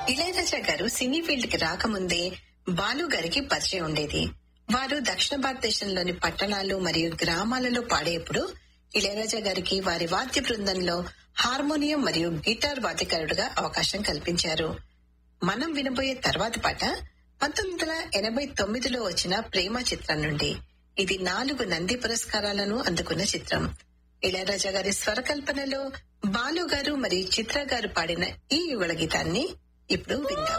ఇళయరాజా గారు cine field కి రాకముందే బాలు గారికి పరిచయం ఉండేది వారు దక్షిణ భారతదేశంలోని పట్టణాలు మరియు గ్రామాలలో పాడేప్పుడు ఇళయరాజా గారికి వారి వాద్య బృందంలో హార్మోనియం మరియు గిటార్ వాద్యకారుడుగా అవకాశం కల్పించారు మనం వినబోయే తర్వాతి పాట పంతొమ్మిది వందల ఎనభై తొమ్మిదిలో వచ్చిన ప్రేమ చిత్రం నుండి ఇది నాలుగు నంది పురస్కారాలను అందుకున్న చిత్రం ఇళయరాజా గారి స్వరకల్పనలో బాలు గారు మరియు చిత్ర గారు పాడిన ఈ యుగళ గీతాన్ని ఇప్పుడు విందాం